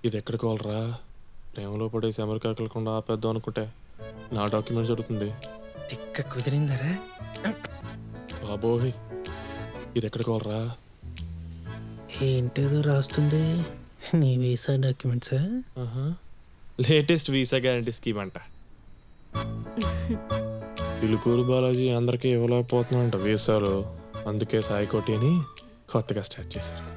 ఇది ఎక్కడ కోలరా ప్రేమలో పడేసి అమెరికా వెళ్ళకుండా ఆపేద్దాం అనుకుంటే నా డాక్యుమెంట్స్ జరుగుతుంది తిక్క కుదిరిందరా బాబోయ్ ఇది ఎక్కడ కోలరా ఏంటేదో రాస్తుంది నీ వీసా డాక్యుమెంట్సా లేటెస్ట్ వీసా గ్యారంటీ స్కీమ్ అంట పిలుకూరు బాలాజీ అందరికీ ఇవ్వలేకపోతున్నాడంట వీసాలు అందుకే సాయి కోటి అని కొత్తగా స్టార్ట్ చేశారు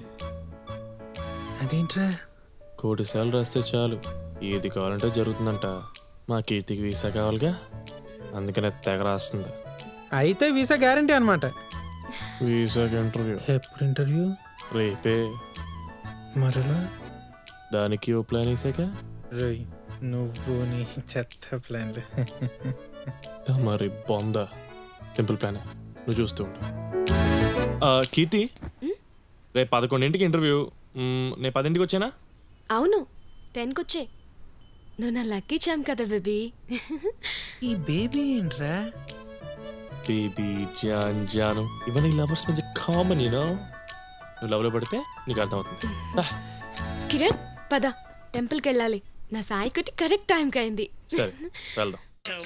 అదేంట్రా కోటి సార్లు రాస్తే చాలు ఏది కావాలంటే జరుగుతుందంట మా కీర్తికి వీసా కావాలిగా అందుకనే తెగ రాస్తుంది అయితే వీసా గ్యారంటీ అనమాట వీసాకి ఇంటర్వ్యూ ఎప్పుడు ఇంటర్వ్యూ రేపే మరలా దానికి ఓ ప్లాన్ వేసాక రోయ్ నువ్వు నీ చెత్త ప్లాన్లు మరి బొంద సింపుల్ ప్లానే నువ్వు చూస్తూ ఉండు ఆ, కీర్తి రేపు పదకొండింటికి ఇంటర్వ్యూ మ్, నేను పదింటికి వచ్చానా అవును టెన్కి వచ్చే నువ్వు నా లక్కీ చామ్ కదా బేబీ ఈ బేబీ ఏంట్రా బేబీ జాన్ జాను ఇవన్నీ లవర్స్ మధ్య కామన్ యూనో నువ్వు లవ్లో పడితే నీకు అర్థమవుతుంది ఆ, కిరణ్ పద టెంపుల్కి వెళ్ళాలి నా సాయి కుట్టి కరెక్ట్ టైంకి అయింది సరే వెళ్దాం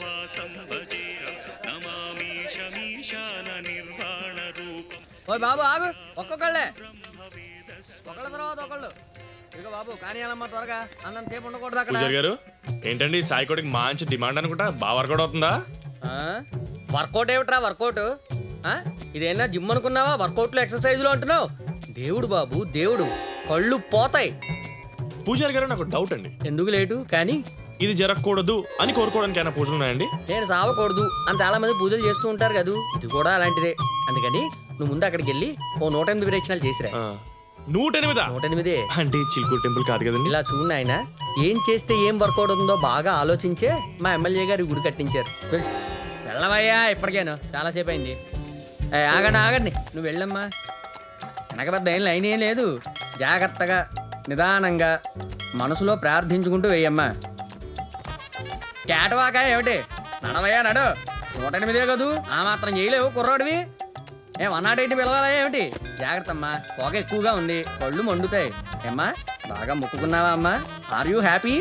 ఓయ్ బాబు ఆగు ఒక్కొక్కళ్ళే ఒకళ్ళ తర్వాత ఒకళ్ళు ఇదిగో బాబు కానీయాలమ్మా త్వరగా అందంత సేపు ఉండకూడదు అక్కడ పూజారి గారు ఏంటండి సాయి కోటికి మంచి డిమాండ్ అనుకుంటా బాగా వర్కౌట్ అవుతుందా ఆ? వర్కౌట్ ఏమిట్రా వర్కౌట్ ఆ? ఇదేనా జిమ్ అనుకున్నావా వర్కౌట్లు ఎక్సర్సైజులు అంటున్నావు దేవుడు బాబు దేవుడు కళ్ళు పోతాయి పూజారి గారు నాకు డౌట్ అండి ఎందుకు లేటు కానీ ఇది జరగకూడదు అని కోరుకోవడానికి ఏమైనా పూజలు ఉన్నాయండి నేను సావకూడదు అని చాలా మంది పూజలు చేస్తూ ఉంటారు కదూ ఇది కూడా అలాంటిదే అందుకని నువ్వు ముందు అక్కడికి వెళ్ళి ఓ నూట ఎనిమిది విరేచనాలు చేసిరా ఆ, నూట ఎనిమిదా నూట ఎనిమిదే అంటే చిలుకూరు టెంపుల్ కాదు కదండి ఇలా చూడండి ఆయన ఏం చేస్తే ఏం వర్కౌట్ అవుతుందో బాగా ఆలోచించే మా ఎమ్మెల్యే గారు ఈ గుడి కట్టించారు వెళ్ళు. వెళ్ళవయ్యా ఇప్పటికేను చాలాసేపు అయింది ఏ, ఆగండి ఆగండి నువ్వు వెళ్ళమ్మా వెనక పెద్ద ఏం లైన్ ఏం లేదు జాగ్రత్తగా నిదానంగా మనసులో ప్రార్థించుకుంటూ వెయ్యమ్మా కేటవాక ఏమిటి నడవయ్యా నడు నూట ఎనిమిదే కదూ ఆ మాత్రం చేయలేవు కుర్రోడివి ఏం అన్నాడేంటి పిలవాలా ఏమిటి జాగ్రత్త అమ్మా పొగ ఎక్కువగా ఉంది కళ్ళు మండుతాయి ఏమ్మా బాగా మొక్కుకున్నావా అమ్మా ఆర్ యూ హ్యాపీ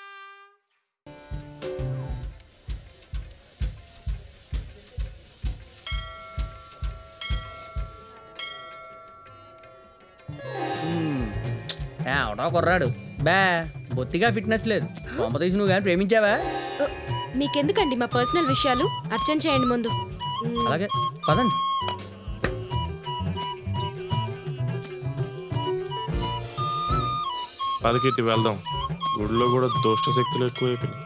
ఎవడో కుర్రాడు బే బొత్తిగా ఫిట్నెస్ లేదు బొమ్మ తీసి నువ్వు కానీ ప్రేమించావా ఓ, మీకెందుకండి మా పర్సనల్ విషయాలు అర్చన చేయండి ముందు మ్, అలాగే పదండి పదకెట్టి వెళ్దాం గుడిలో కూడా దుష్ట శక్తులు ఎక్కువైపోయినాయి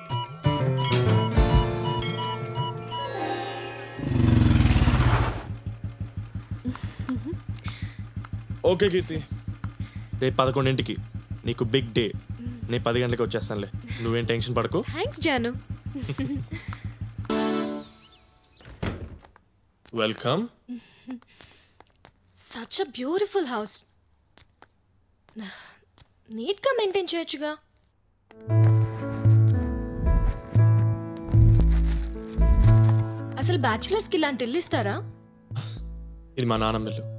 ఓకే కీర్తి రేపు పదకొండింటికి నీకు బిగ్ డే నేను పది గంటలకు వచ్చేస్తానులే నువ్వేం టెన్షన్ పడకు థ్యాంక్స్ జాను welcome such a beautiful house నీట్గా మెయింటైన్ చేయొచ్చుగా అసలు బ్యాచులర్స్కి ఇలాంటి ఇల్లు ఇస్తారా ఇది మా నాన్నమ్మ ఇల్లు